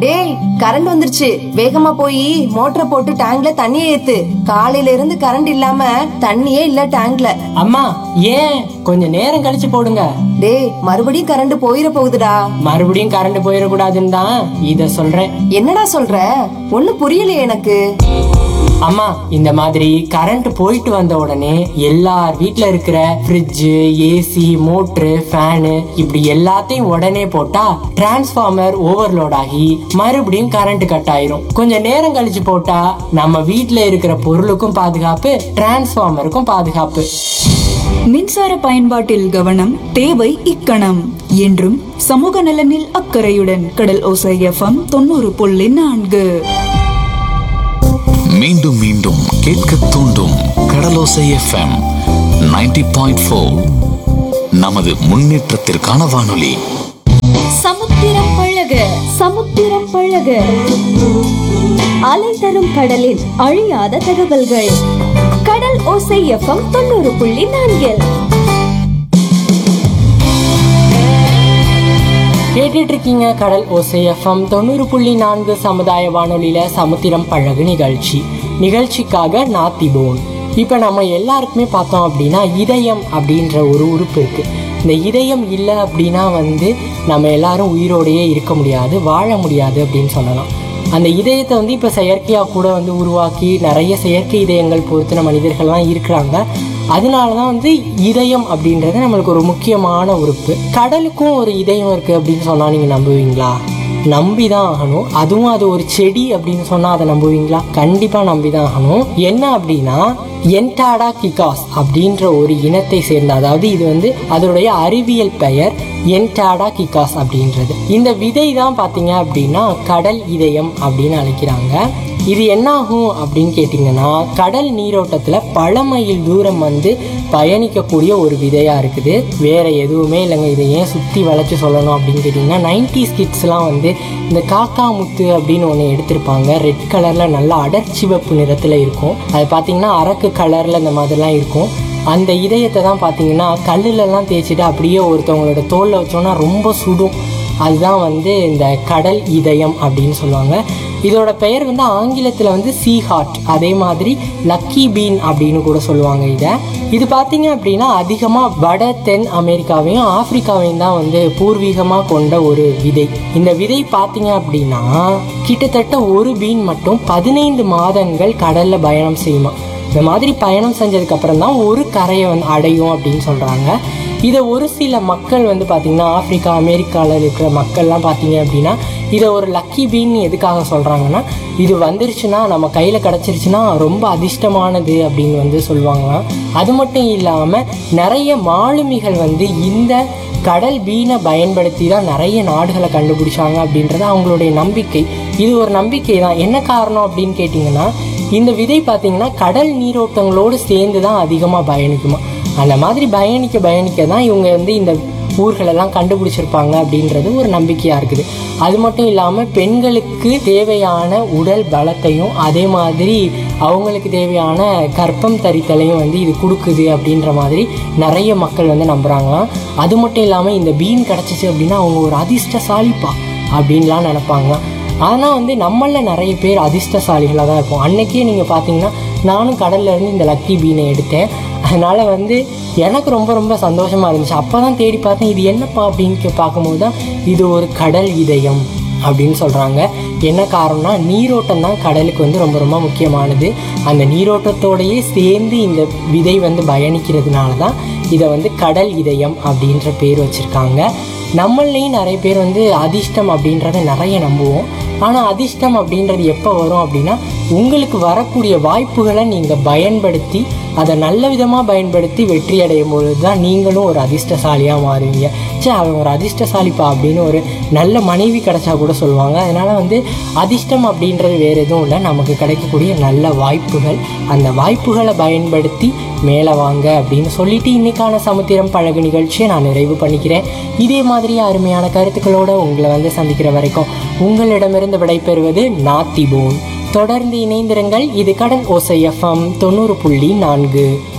டேய் கரண்ட் வந்துருச்சு வேகமா போய் மோட்டரை போட்டு டேங்க்ல தண்ணியை ஏத்து காலையில இருந்து கரண்ட் இல்லாம தண்ணியே இல்ல டேங்க்ல அம்மா ஏன் கொஞ்சம் நேரம் கழிச்சு போடுங்க டேய் மறுபடியும் கரண்ட் போயிட போகுதுடா மறுபடியும் கரண்ட் போயிடக்கூடாதுன்னு தான் இத சொல்றேன் என்னடா சொல்ற ஒண்ணும் புரியலையே எனக்கு அம்மா இந்த மாதிரி கரண்ட் போயிட்டு வந்த உடனே எல்லார் வீட்ல இருக்கிற ஃப்ரிட்ஜு ஏசி மோட்ரு ஃபேனு இப்படி எல்லாத்தையும் உடனே போட்டா டிரான்ஸ்ஃபார்மர் ஓவர்லோட் ஆகி மறுபடியும் கரண்ட் கட் ஆயிரும் கொஞ்சம் நேரம் கழிச்சு போட்டா நம்ம வீட்ல இருக்கிற பொருளுக்கும் பாதுகாப்பு டிரான்ஸ்ஃபார்மருக்கும் பாதுகாப்பு மின்சார பயன்பாட்டில் கவனம் தேவை இக்கணம் என்றும் சமூக நலனில் அக்கறையுடன் கடல் ஓசை எஃப்எம் தொண்ணூறு புள்ளி நான்கு மீண்டும் மீண்டும் கேட்க தூண்டும் கடலோசை எஃப்எம் 90.4 பாயிண்ட் நமது முன்னேற்றத்திற்கான வானொலி சமுத்திரம் பழக சமுத்திரம் பழக அலை தரும் கடலில் அழியாத தகவல்கள் கடல் ஓசை எஃப்எம் தொண்ணூறு புள்ளி நான்கில் கேட்டுட்டு இருக்கீங்க கடல் ஓசை எஃப்எம் தொண்ணூறு புள்ளி நான்கு சமுதாய வானொலியில சமுத்திரம் பழகு நிகழ்ச்சி நிகழ்ச்சிக்காக நாத்திபோன் இப்போ நம்ம எல்லாருக்குமே பார்த்தோம் அப்படின்னா இதயம் அப்படின்ற ஒரு உறுப்பு இருக்கு இந்த இதயம் இல்லை அப்படின்னா வந்து நம்ம எல்லாரும் உயிரோடையே இருக்க முடியாது வாழ முடியாது அப்படின்னு சொல்லலாம் அந்த இதயத்தை வந்து இப்போ செயற்கையாக கூட வந்து உருவாக்கி நிறைய செயற்கை இதயங்கள் பொறுத்தின மனிதர்கள்லாம் இருக்கிறாங்க அதனால தான் வந்து இதயம் அப்படின்றது நம்மளுக்கு ஒரு முக்கியமான உறுப்பு கடலுக்கும் ஒரு இதயம் இருக்குது அப்படின்னு சொன்னால் நீங்கள் நம்புவீங்களா நம்பி தான் ஆகணும் அதுவும் அது ஒரு செடி அப்படின்னு சொன்னால் அதை நம்புவீங்களா கண்டிப்பாக நம்பி தான் ஆகணும் என்ன அப்படின்னா என்டாடா கிகாஸ் அப்படின்ற ஒரு இனத்தை சேர்ந்த அதாவது இது வந்து அதனுடைய அறிவியல் பெயர் என்டாடா கிகாஸ் அப்படின்றது இந்த விதை தான் பார்த்தீங்க அப்படின்னா கடல் இதயம் அப்படின்னு அழைக்கிறாங்க இது என்ன ஆகும் அப்படின்னு கேட்டிங்கன்னா கடல் நீரோட்டத்தில் பல மைல் தூரம் வந்து பயணிக்கக்கூடிய ஒரு விதையாக இருக்குது வேற எதுவுமே இல்லைங்க இதை ஏன் சுற்றி வளைச்சு சொல்லணும் அப்படின்னு கேட்டிங்கன்னா நைன்டி ஸ்கிட்ஸ்லாம் வந்து இந்த காக்கா முத்து அப்படின்னு ஒன்று எடுத்திருப்பாங்க ரெட் கலரில் நல்லா அடர்ச்சிவப்பு நிறத்தில் இருக்கும் அது பார்த்தீங்கன்னா அரக்கு கலரில் இந்த மாதிரிலாம் இருக்கும் அந்த இதயத்தை தான் பார்த்தீங்கன்னா கல்லுலலாம் தேய்ச்சிட்டு அப்படியே ஒருத்தவங்களோட தோலில் வச்சோன்னா ரொம்ப சுடும் அதுதான் வந்து இந்த கடல் இதயம் அப்படின்னு சொல்லுவாங்க இதோட பெயர் வந்து ஆங்கிலத்தில் வந்து சீ ஹார்ட் அதே மாதிரி லக்கி பீன் அப்படின்னு கூட சொல்லுவாங்க இதை இது பார்த்தீங்க அப்படின்னா அதிகமாக வட தென் அமெரிக்காவையும் ஆப்பிரிக்காவையும் தான் வந்து பூர்வீகமாக கொண்ட ஒரு விதை இந்த விதை பார்த்தீங்க அப்படின்னா கிட்டத்தட்ட ஒரு பீன் மட்டும் பதினைந்து மாதங்கள் கடலில் பயணம் செய்யுமா இந்த மாதிரி பயணம் செஞ்சதுக்கு அப்புறம் தான் ஒரு கரையை வந்து அடையும் அப்படின்னு சொல்கிறாங்க இதை ஒரு சில மக்கள் வந்து பார்த்திங்கன்னா ஆப்பிரிக்கா அமெரிக்காவில் இருக்கிற மக்கள்லாம் பார்த்தீங்க அப்படின்னா இதை ஒரு லக்கி பீன் எதுக்காக சொல்கிறாங்கன்னா இது வந்துருச்சுன்னா நம்ம கையில் கிடச்சிருச்சுன்னா ரொம்ப அதிர்ஷ்டமானது அப்படின்னு வந்து சொல்லுவாங்களாம் அது மட்டும் இல்லாமல் நிறைய மாலுமிகள் வந்து இந்த கடல் பீனை பயன்படுத்தி தான் நிறைய நாடுகளை கண்டுபிடிச்சாங்க அப்படின்றது அவங்களுடைய நம்பிக்கை இது ஒரு நம்பிக்கை தான் என்ன காரணம் அப்படின்னு கேட்டிங்கன்னா இந்த விதை பார்த்தீங்கன்னா கடல் நீரோட்டங்களோடு சேர்ந்து தான் அதிகமாக பயணிக்குமா அந்த மாதிரி பயணிக்க பயணிக்க தான் இவங்க வந்து இந்த ஊர்களெல்லாம் கண்டுபிடிச்சிருப்பாங்க அப்படின்றது ஒரு நம்பிக்கையாக இருக்குது அது மட்டும் இல்லாமல் பெண்களுக்கு தேவையான உடல் பலத்தையும் அதே மாதிரி அவங்களுக்கு தேவையான கற்பம் தரித்தலையும் வந்து இது கொடுக்குது அப்படின்ற மாதிரி நிறைய மக்கள் வந்து நம்புகிறாங்களாம் அது மட்டும் இல்லாமல் இந்த பீன் கிடச்சிச்சு அப்படின்னா அவங்க ஒரு அதிர்ஷ்டசாலிப்பா அப்படின்லாம் நினைப்பாங்களாம் ஆனால் வந்து நம்மளில் நிறைய பேர் அதிர்ஷ்டசாலிகளாக தான் இருப்போம் அன்னைக்கே நீங்கள் பார்த்தீங்கன்னா நானும் கடல்ல இருந்து இந்த லக்கி பீனை எடுத்தேன் அதனால் வந்து எனக்கு ரொம்ப ரொம்ப சந்தோஷமாக இருந்துச்சு அப்போ தான் தேடி பார்த்தேன் இது என்னப்பா அப்படின்னு கே- பார்க்கும்போது தான் இது ஒரு கடல் இதயம் அப்படின்னு சொல்கிறாங்க என்ன காரணம்னா நீரோட்டம் தான் கடலுக்கு வந்து ரொம்ப ரொம்ப முக்கியமானது அந்த நீரோட்டத்தோடையே சேர்ந்து இந்த விதை வந்து பயணிக்கிறதுனால தான் இதை வந்து கடல் இதயம் அப்படின்ற பேர் வச்சுருக்காங்க நம்மளையும் நிறைய பேர் வந்து அதிர்ஷ்டம் அப்படின்றத நிறைய நம்புவோம் ஆனால் அதிர்ஷ்டம் அப்படின்றது எப்போ வரும் அப்படின்னா உங்களுக்கு வரக்கூடிய வாய்ப்புகளை நீங்கள் பயன்படுத்தி அதை நல்ல விதமாக பயன்படுத்தி வெற்றி அடையும் பொழுது தான் நீங்களும் ஒரு அதிர்ஷ்டசாலியாக மாறுவீங்க சே அவன் ஒரு அதிர்ஷ்டசாலிப்பா அப்படின்னு ஒரு நல்ல மனைவி கிடைச்சா கூட சொல்லுவாங்க அதனால் வந்து அதிர்ஷ்டம் அப்படின்றது வேறு எதுவும் இல்லை நமக்கு கிடைக்கக்கூடிய நல்ல வாய்ப்புகள் அந்த வாய்ப்புகளை பயன்படுத்தி மேலே வாங்க அப்படின்னு சொல்லிட்டு இன்னைக்கான சமுத்திரம் பழகு நிகழ்ச்சியை நான் நிறைவு பண்ணிக்கிறேன் இதே மாதிரி அருமையான கருத்துக்களோட உங்களை வந்து சந்திக்கிற வரைக்கும் உங்களிடமிருந்து விடைபெறுவது நாத்திபோன் தொடர்ந்து இணைந்திருங்கள் இது கடல் ஓசை எஃப்எம் தொண்ணூறு புள்ளி நான்கு